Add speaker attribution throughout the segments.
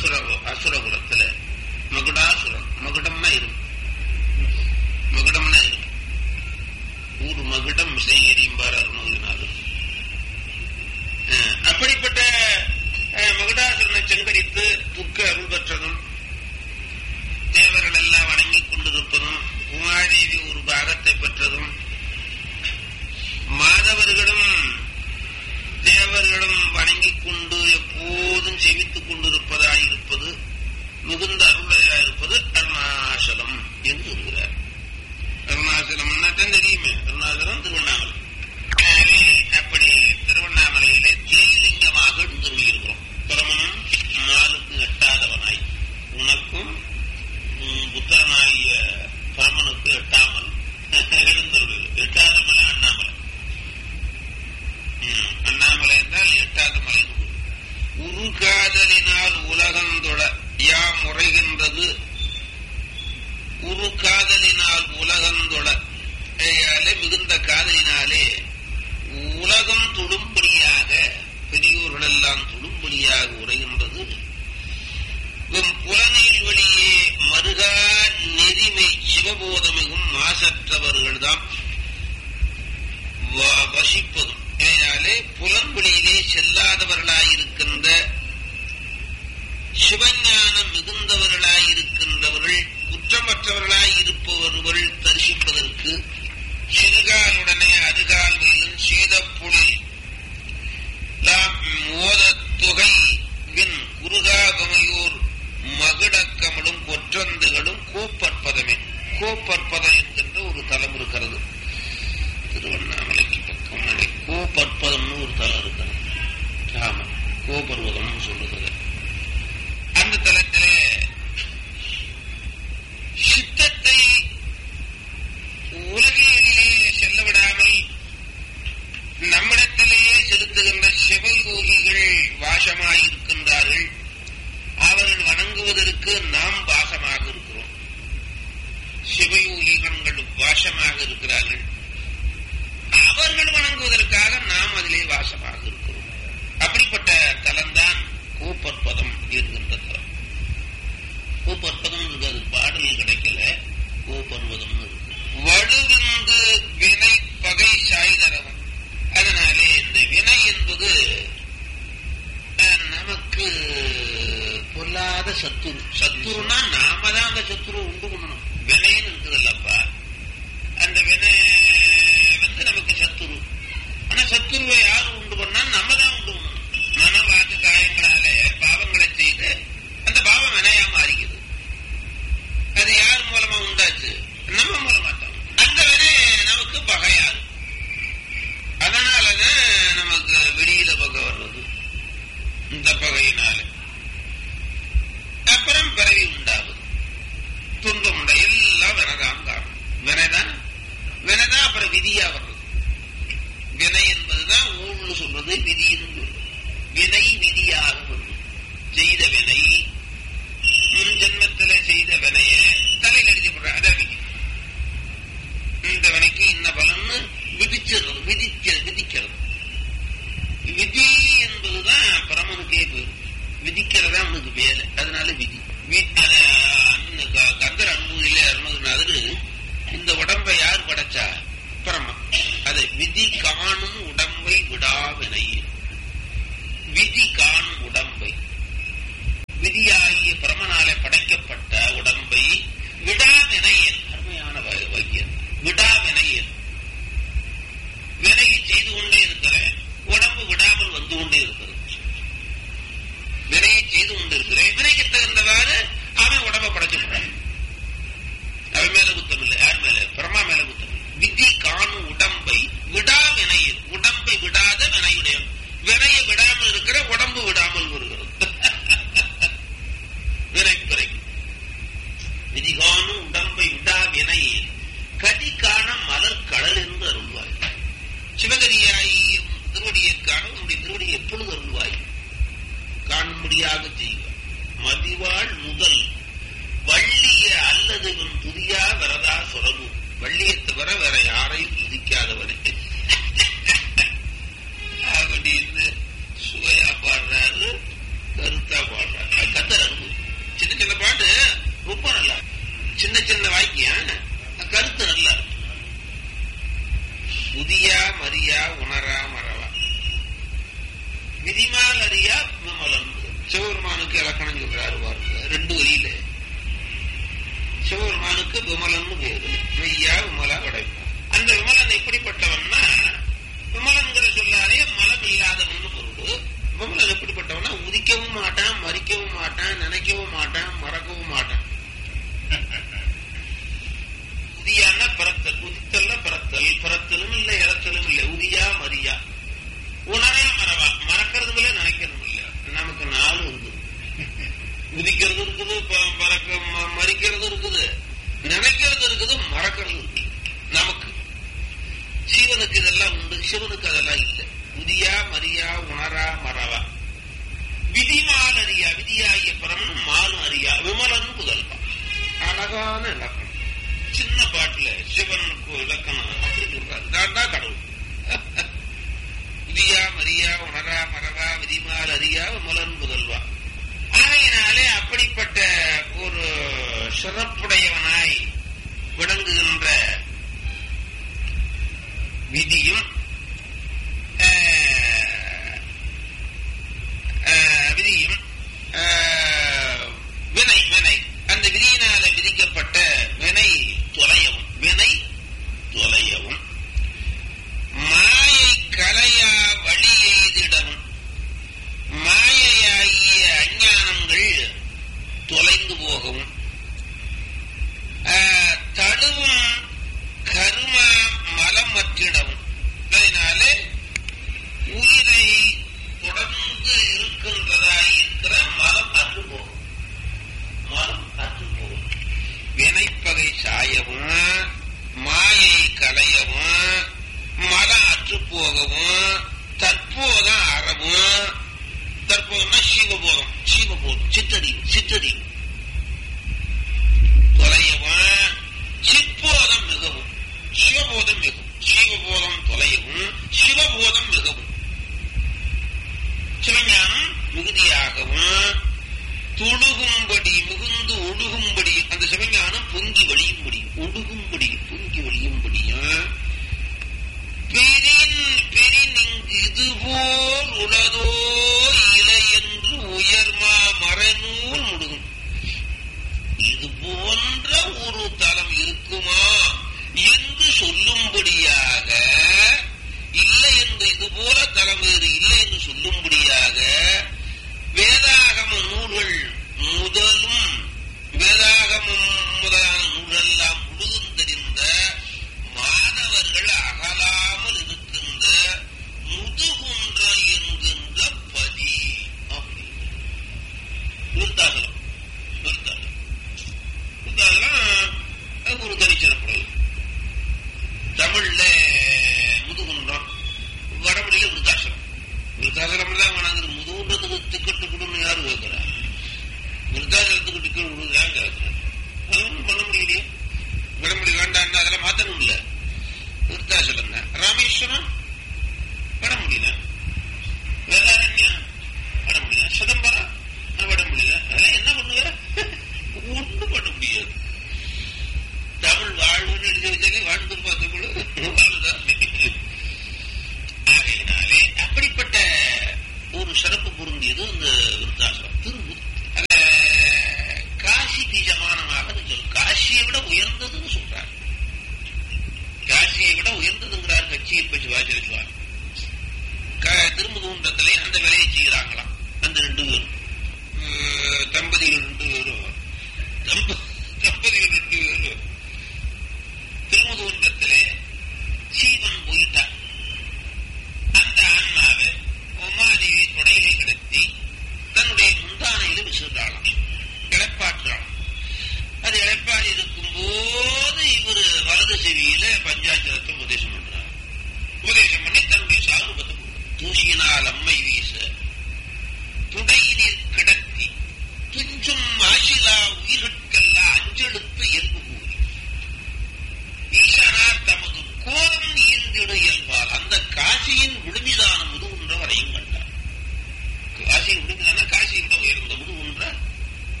Speaker 1: அசுர அசுரகுலத்துல மகுடாசுரன் மகுடம்னா இருக்கும் மகுடம்னா இருக்கும் ஊர் மகுடம் செய்யறியும்பார் அருணகிரிநாதர் அஹ், அப்படிப்பட்ட அஹ், மகுடாசுரனை செங்கரித்து துக்க அருள் பெற்றதும் தேவர்கள் எல்லாம் வணங்கிக் கொண்டிருப்பதும் உமாதேவி ஒரு பாகத்தை பெற்றதும் மாதவர்களும் தேவர்களும் வணங்கிக் கொண்டு எப்போதும் செவித்துக் கொண்டிருப்பதாயிருப்பது மிகுந்த அருளையாயிருப்பது அருணாசலம் என்று சொல்கிறார் அருணாசலம்னா தான் தெரியுமே அருணாசலம் திருவண்ணாமலை எனவே அப்படி திருவண்ணாமலையிலே தீலிங்கமாக எழுந்துள்ளிருக்கிறோம் பிரமணம் நாளுக்கு எட்டாதவனாய் உனக்கும் உம், புத்திரனாகிய பரமனுக்கு எட்டாமல் எழுந்துள்ளது எட்டாத மலை அண்ணாமலை ம், அண்ணாமலை என்றால் எட்டாத மலை உரு காதலினால் உலகந்தொட யாம் முறைகின்றது உரு காதலினால் உலகந்தொட ஆகையாலே மிகுந்த காதலினாலே உலகம் தொடும்படியாக பெரியோர்கள் எல்லாம் தொடும்படியாக உரைகின்றது வெம் புலனையில் வழியே மருகா நெறிமை சிவபோதமிகும் மாசற்றவர்கள்தான் வ- வசிப்பதும் இதனாலே புலன்வெளியிலே செல்லாதவர்களாயிருக்கின்ற சிவஞானம் மிகுந்தவர்களாயிருக்கின்றவர்கள் குற்றமற்றவர்களாய் இருப்பவர்கள் தரிசிப்பதற்கு சிறுகாலுடனே அருகால்களிலும் சீதப்புலில் மோதத் தொகை வின் குருகாபமையோர் மகுடக்கமலும் கொற்றந்துகளும் கோப்பற்பதமே கோப்பற்பதம் என்கின்ற ஒரு தலம் இருக்கிறது திருவண்ணாமலைக்கு பக்கம் மலை கோப்பற்பதம்னு ஒரு தலம் இருக்கிறது ஆமா கோபர்வதம்னு சொல்லுகிறது அந்த தலத்திலே சித்தத்தை உலகிலே செல்ல விடாமல் நம்மிடத்திலேயே செலுத்துகின்ற சிவயோகிகள் வாசமாயிருக்கின்றார்கள் அவர்கள் வணங்குவதற்கு நாம் வாசமாக இருக்கிறோம் சிவயோகிகள் வாசமாக இருக்கிறார்கள் அவர்கள் வணங்குவதற்காக நாம் அதிலே வாசமாக இருக்கிறோம் அப்படிப்பட்ட தலம்தான் கூப்பற்பதம் என்கின்ற தலம் கூப்பற்பதம் இருக்கு அது பாடல் கிடைக்கல கூப்பர்வதம் இருக்கு வடுவிந்து வினை பகை சாய்தரவம் அதனாலே இந்த வினை என்பது அஹ், நமக்கு பொல்லாத சத்துரு சத்துருனா நாம தான் அந்த சத்துரு உண்டு பண்ணணும் வினைன்னு இருக்குதுல்லப்பா அந்த வினை வந்து நமக்கு சத்துரு ஆனா சத்துருவை யார் உண்டு பண்ணா நம்ம தான் உண்டு பண்ணணும் மன வாக்கு காயங்களாலே பாவங்களை செய்து அந்த பாவம் வினையா மாறிக்குது அது யார் மூலமா உண்டாச்சு நம்ம மூலமா தான் அந்த வினை நமக்கு பகையாது அதனாலதான் நமக்கு வெளியில பகை வர்றது இந்த பகையினால அப்புறம் பிறவி உண்டாகுது துன்பம் உண்டா எல்லாம் வினதான் காரணம் வினைதான் வினைதான் அப்புறம் விதியா வர்றது வினை என்பதுதான் ஊழ்னு சொல்றது விதின்னு சொல்றது வினை விதியாக வருது செய்த வினை முன் ஜென்மத்தில செய்த வினைய தலையில் எழுதி போடுற அதான் விதி இந்த வினைக்கு இன்ன பலன்னு விதிச்சிடுறது விதிக்க விதிக்கிறது விதி என்பதுதான் பரமனுக்கே போயிடும் விதிக்கிறதா அவனுக்கு வேலை அதனால விதி வி- அத அந்த க- கந்தர் அனுபவியில அருணகிரிநாதர் இந்த உடம்பை யார் படைச்சா பரமன் அதை விதி காணும் உடம்பை விடாவினை விதி காணும் உடம்பை விதியாகிய பிரமனாலே படைக்கப்பட்ட உடம்பை விடாவினையன் அருமையான வ- வைத்தியன் விடாவினையன் வினையை செய்து கொண்டே இருக்கிறேன் உடம்பு விடாமல் வந்து கொண்டே இருக்கிறது வினையை செய்து கொண்டு இருக்கிறேன் வினைக்கு தகுந்தவாறு அவன் உடம்பை படைச்சிருக்கிறான் அவன் மேல குத்தம் இல்லை யார் மேல பிரமா மேல குத்தம் இல்லை விதி காணும் உடம்பை விடா வினையில் உடம்பை விடாத வினையுடையவன் வினையை விடாமல் இருக்கிற உடம்பு விடாமல் வருகிறது வினைப்பிறை விதி காணும் உடம்பை விடா வினையில் கதி காண மலர் கடல் என்று அருள்வாய் சிவகரியாயும் திருவடியை காண உன்னுடைய திருவடியை எப்பொழுது அருள்வாய் காணும்படியாக செய்வார் மதிவாள் முதல் வள்ளிய அல்லது இவன் துதியா வரதா சுரபு வள்ளியை தவிர வேற யாரையும் துதிக்காதவனே அப்படின்னு சுவையா பாடுறாரு கருத்தா பாடுறாரு அது கத்தர் அருள் சின்ன சின்ன வாக்கியம் கருத்து நல்லா இருக்கு உதியா மரியா உணரா மறவா விதிமால் அறியா விமலன் சிவபெருமானுக்கு இலக்கணம் சொல்றாரு பாருங்க ரெண்டு வரியில சிவபெருமானுக்கு விமலன் பேரு மெய்யா விமலா உடைப்பான் அந்த விமலன் எப்படிப்பட்டவன்னா விமலன்கிற சொல்லாலே மலம் இல்லாதவன் பொருள் விமலன் எப்படிப்பட்டவனா உதிக்கவும் மாட்டான் மறிக்கவும் மாட்டான் நினைக்கவும் மாட்டான் மறக்கவும் மாட்டான் உதியான பிறத்தல் உதித்தல்ல பிறத்தல் பிறத்தலும் இல்லை இறத்தலும் இல்லை உதியா மரியா உணரா மறவா மறக்கிறதும் இல்லை நினைக்கிறதும் இல்லை நமக்கு நாலு இருக்குது உதிக்கிறது இருக்குது ப- பறக்க ம- மறிக்கிறது இருக்குது நினைக்கிறது இருக்குது மறக்கிறது இருக்குது நமக்கு சிவனுக்கு இதெல்லாம் உண்டு சிவனுக்கு அதெல்லாம் இல்லை உதியா மரியா உணரா மறவா விதிமால் அறியா விதியாகிய பரமன் மாலும் அறியா விமலன் புதல்வா அழகான இலக்கணம் சின்ன பாட்டுல சிவனுக்கு இலக்கணம் அப்படி சொல்றாரு நான் தான் கடவுள் விதியா மரியா உணரா மறவா விதிமால் அறியா விமலன் புதல்வா ஆகையினாலே அப்படிப்பட்ட ஒரு சிறப்புடையவனாய் விளங்குகின்ற விதியும் ஆஹ், ஆஹ், விதியும் ஆஹ், வினை வினை அந்த விதியினால விதிக்கப்பட்ட வினை தொலையவும் வினை தொலையவும் மாயை கலையா வழி எய்திடவும் மாயையாகிய அஞ்ஞானங்கள் தொலைந்து போகவும் ஆஹ், தழுவும் கருமா மலம் மற்றிடவும் அதனாலே உயிரை தொடர்ந்து இருக்கின்றதாய் இருக்கிற மலம் அற்று போகும் மலம் அற்று போகும் வினைப்பகை சாயவும் மாயை களையவும் மலம் அற்று போகவும் தற்போதம் அறவும் தற்போதம்னா சிவபோதம் சிவபோதம் சித்தறிவு சித்தறிவு தொலையவும் சிற்போதம் மிகவும் சிவபோதம் மிகவும் சிவபோதம் தொலையவும் சிவபோதம் மிகவும் சிவஞானம் மிகுதியாகவும் தொழுகும்படி மிகுந்து ஒழுகும்படி அந்த சிவஞானம் பொங்கி வழியும்படி ஒழுகும்படி பொங்கி வழியும்படியும் பெரின் பெரின் இங்கு இதுபோல் உளதோ இலை என்று உயர்மா மறைநூல் முடுகும் இது போன்ற ஒரு தலம் இருக்குமா என்று சொல்லும்படியாக இல்லை என்று இது போல தலம் வேறு இல்லை என்று சொல்லும்படியாக வேதாகம நூல்கள் முதலும் வேதாகமம் முதலான நூலெல்லாம் முழுதும் தெரிந்த மாணவர்கள் அகலாமல் இருக்கின்ற முதுகுன்ற என்கின்ற பதி அப்படி விருத்தாகலம் விருத்தாகலம் விருத்தாகலம் அது ஒரு தனிச்சிறப்புறது தமிழ்ல முதுகுன்றம் வடமொழியில விருத்தாசலம் விருத்தாசலம் தான் வணங்குது முதுகுன்றத்துக்கு டிக்கெட் கொடுன்னு யாரு கேட்கிறா விருத்தாசலத்துக்கு டிக்கெட் கொடுக்குறது யார் கேட்கிறா அது ஒன்றும் பண்ண முடியலையே வடமொழி வேண்டாம்னா அதெல்லாம் மாத்தணும் இல்ல விருத்தாசலம் தான் ராமேஸ்வரம் வடமொழி தான் வேதாரண்யம் வடமொழி தான் சிதம்பரம் வடமொழி தான் அதெல்லாம்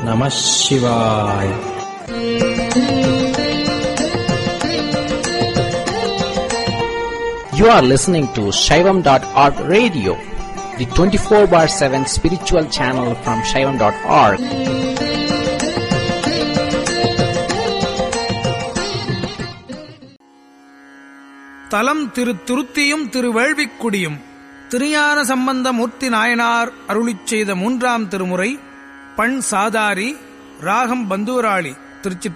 Speaker 2: நம சிவாய You are listening to Shaivam.org radio, the 24 bar 7 spiritual channel from Shaivam.org.
Speaker 3: தலம் திரு துருத்தியும் திரு வேள்விக்குடியும் திருஞான சம்பந்த மூர்த்தி நாயனார் அருளிச் செய்த மூன்றாம் திருமுறை பண் சாதாரி ராகம் பந்தூராளி திருச்சி